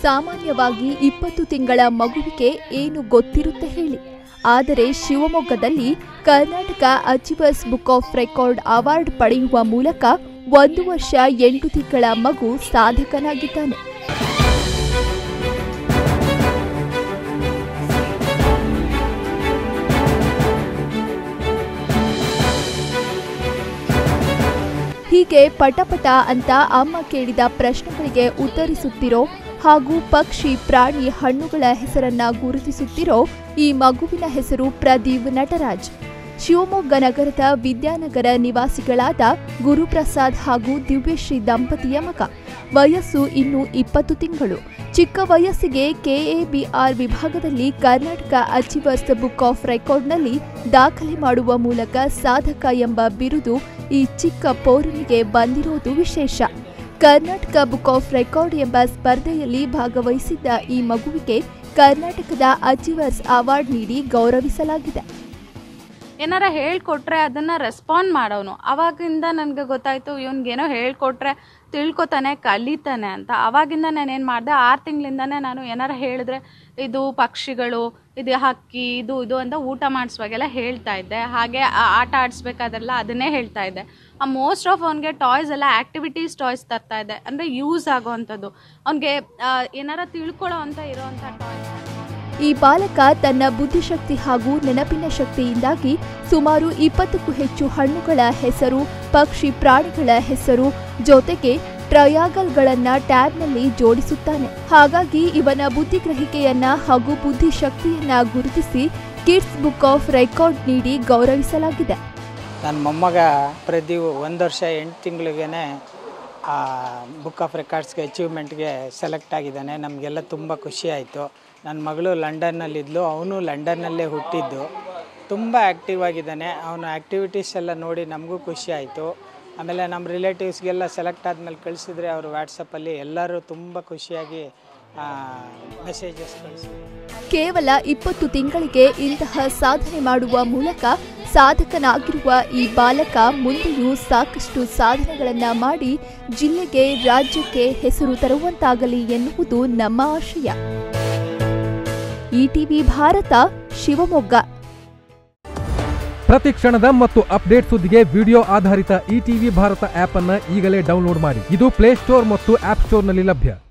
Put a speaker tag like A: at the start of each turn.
A: ಸಾಮಾನ್ಯವಾಗಿ ಇಪ್ಪತ್ತು ತಿಂಗಳ ಮಗುವಿಗೆ ಏನು ಗೊತ್ತಿರುತ್ತೆ ಹೇಳಿ ಆದರೆ ಶಿವಮೊಗ್ಗದಲ್ಲಿ Karnataka Achievers Book of Record Award ಪಡೆಯುವ ಮೂಲಕ ಒಂದು ವರ್ಷ ಎಂಟು ತಿಂಗಳ ಮಗು ಸಾಧಕನಾಗಿದ್ದಾನೆ ಹೀಗೆ ಪಟಪಟ ಅಂತ ಅಮ್ಮ ಕೇಳಿದ ಪ್ರಶ್ನೆಗಳಿಗೆ ಉತ್ತರಿಸುತ್ತಿರೋ ಹಾಗೂ ಪಕ್ಷಿ ಪ್ರಾಣಿ ಹಣ್ಣುಗಳ ಹೆಸರನ್ನ ಗುರುತಿಸುತ್ತಿರೋ ಈ ಮಗುವಿನ ಹೆಸರು ಪ್ರದೀಪ್ ನಟರಾಜ್ ಶಿವಮೊಗ್ಗ ನಗರದ ವಿದ್ಯಾನಗರ ನಿವಾಸಿಗಳಾದ ಗುರುಪ್ರಸಾದ್ ಹಾಗೂ ದಿವ್ಯಶ್ರೀ ದಂಪತಿಯ ಮಗ ವಯಸ್ಸು ಇನ್ನು ಇಪ್ಪತ್ತು ತಿಂಗಳು ಚಿಕ್ಕ ವಯಸ್ಸಿಗೆ ಕೆಎಬಿಆರ್ ವಿಭಾಗದಲ್ಲಿ ಕರ್ನಾಟಕ ಅಚೀವರ್ಸ್ ಬುಕ್ ಆಫ್ ರೆಕಾರ್ಡ್ನಲ್ಲಿ ದಾಖಲೆ ಮಾಡುವ ಮೂಲಕ ಸಾಧಕ ಎಂಬ ಬಿರುದು ಈ ಚಿಕ್ಕ ಪೌರನಿಗೆ ಬಂದಿರೋದು ವಿಶೇಷ ಕರ್ನಾಟಕ ಬುಕ್ ಆಫ್ ರೆಕಾರ್ಡ್ ಎಂಬ ಸ್ಪರ್ಧೆಯಲ್ಲಿ ಭಾಗವಹಿಸಿದ್ದ ಈ ಮಗುವಿಗೆ ಕರ್ನಾಟಕದ ಅಚೀವರ್ಸ್ ಅವಾರ್ಡ್ ನೀಡಿ ಗೌರವಿಸಲಾಗಿದೆ
B: ಏನಾರ ಹೇಳ್ಕೊಟ್ರೆ ಅದನ್ನು ರೆಸ್ಪಾಂಡ್ ಮಾಡೋನು ಅವಾಗಿಂದ ನನಗೆ ಗೊತ್ತಾಯಿತು ಇವ್ನಿಗೇನೋ ಹೇಳ್ಕೊಟ್ರೆ ತಿಳ್ಕೊತಾನೆ ಕಲಿತಾನೆ ಅಂತ ಅವಾಗಿಂದ ನಾನು ಏನು ಮಾಡಿದೆ ಆರು ತಿಂಗಳಿಂದನೇ ನಾನು ಏನಾರ ಹೇಳಿದ್ರೆ ಇದು ಪಕ್ಷಿಗಳು ಇದು ಹಕ್ಕಿ ಇದು ಇದು ಅಂತ ಊಟ ಮಾಡಿಸುವಾಗೆಲ್ಲ ಹೇಳ್ತಾ ಇದ್ದೆ ಹಾಗೆ ಆ- ಆಟ ಆಡಿಸ್ಬೇಕಾದ್ರೆಲ್ಲ ಅದನ್ನೇ ಹೇಳ್ತಾ ಇದ್ದೆ ಆ ಮೋಸ್ಟ್ ಆಫ್ ಅವ್ನಿಗೆ ಟಾಯ್ಸ್ ಎಲ್ಲ ಆ್ಯಕ್ಟಿವಿಟೀಸ್ ಟಾಯ್ಸ್ ತರ್ತಾ ಇದ್ದೆ ಅಂದರೆ ಯೂಸ್ ಆಗೋವಂಥದ್ದು ಅವ್ನಿಗೆ ಏನಾರ ತಿಳ್ಕೊಳ್ಳೋ ಅಂತ ಇರೋವಂಥ ಟಾಯ್ಸ್
A: ಈ ಬಾಲಕ ತನ್ನ ಬುದ್ಧಿಶಕ್ತಿ ಹಾಗೂ ನೆನಪಿನ ಶಕ್ತಿಯಿಂದಾಗಿ ಸುಮಾರು ಇಪ್ಪತ್ತಕ್ಕೂ ಹೆಚ್ಚು ಹಣ್ಣುಗಳ ಹೆಸರು ಪಕ್ಷಿ ಪ್ರಾಣಿಗಳ ಹೆಸರು ಜೊತೆಗೆ ಟ್ರಯಾಗಲ್ಗಳನ್ನ ಟ್ಯಾಬ್ನಲ್ಲಿ ಜೋಡಿಸುತ್ತಾನೆ ಹಾಗಾಗಿ ಇವನ ಬುದ್ಧಿಗ್ರಹಿಕೆಯನ್ನ ಹಾಗೂ ಬುದ್ಧಿಶಕ್ತಿಯನ್ನ ಗುರುತಿಸಿ ಕಿಡ್ಸ್ ಬುಕ್ ಆಫ್ ರೆಕಾರ್ಡ್ ನೀಡಿ ಗೌರವಿಸಲಾಗಿದೆ
C: ನನ್ನ ಮೊಮ್ಮಗ ಪ್ರದೀಪ್ ಒಂದು ವರ್ಷ ಎಂಟು ತಿಂಗಳಿಗೇ ಬುಕ್ ಆಫ್ ರೆಕಾರ್ಡ್ಸ್ಗೆ ಅಚೀವ್ಮೆಂಟ್ಗೆ ಸೆಲೆಕ್ಟ್ ಆಗಿದ್ದಾನೆ ನಮಗೆಲ್ಲ ತುಂಬ ಖುಷಿ ಆಯಿತು ನನ್ನ ಮಗಳು ಲಂಡನ್ನಲ್ಲಿದ್ಲು ಅವನು ಲಂಡನ್ನಲ್ಲೇ ಹುಟ್ಟಿದ್ದು ತುಂಬ ಆ್ಯಕ್ಟಿವ್ ಆಗಿದ್ದಾನೆ ಅವನ ಆ್ಯಕ್ಟಿವಿಟೀಸ್ ಎಲ್ಲ ನೋಡಿ ನಮಗೂ ಖುಷಿ ಆಯಿತು ಆಮೇಲೆ ನಮ್ಮ ರಿಲೇಟಿವ್ಸ್ಗೆಲ್ಲ ಸೆಲೆಕ್ಟ್ ಆದಮೇಲೆ ಕಳಿಸಿದ್ರೆ ಅವರು ವಾಟ್ಸಪ್ಪಲ್ಲಿ ಎಲ್ಲರೂ ತುಂಬ ಖುಷಿಯಾಗಿ ಮೆಸೇಜಸ್ ಕಳಿಸಿದ್ರು
A: ಕೇವಲ ಇಪ್ಪತ್ತು ತಿಂಗಳಿಗೆ ಇಂತಹ ಸಾಧನೆ ಮಾಡುವ ಮೂಲಕ ಸಾಧಕನಾಗಿರುವ ಈ ಬಾಲಕ ಮುಂದೆಯೂ ಸಾಕಷ್ಟು ಸಾಧನೆಗಳನ್ನ ಮಾಡಿ ಜಿಲ್ಲೆಗೆ ರಾಜ್ಯಕ್ಕೆ ಹೆಸರು ತರುವಂತಾಗಲಿ ಎನ್ನುವುದು ನಮ್ಮ ಆಶಯ ಇಟಿವಿ ಭಾರತ ಶಿವಮೊಗ್ಗ
D: ಪ್ರತಿ ಕ್ಷಣದ ಮತ್ತು ಅಪ್ಡೇಟ್ ಸುದ್ದಿಗೆ ವಿಡಿಯೋ ಆಧಾರಿತ ಇಟಿವಿ ಭಾರತ ಆಪ್ ಅನ್ನ ಈಗಲೇ ಡೌನ್ಲೋಡ್ ಮಾಡಿ ಇದು ಪ್ಲೇಸ್ಟೋರ್ ಮತ್ತು ಆಪ್ ಸ್ಟೋರ್ನಲ್ಲಿ ಲಭ್ಯ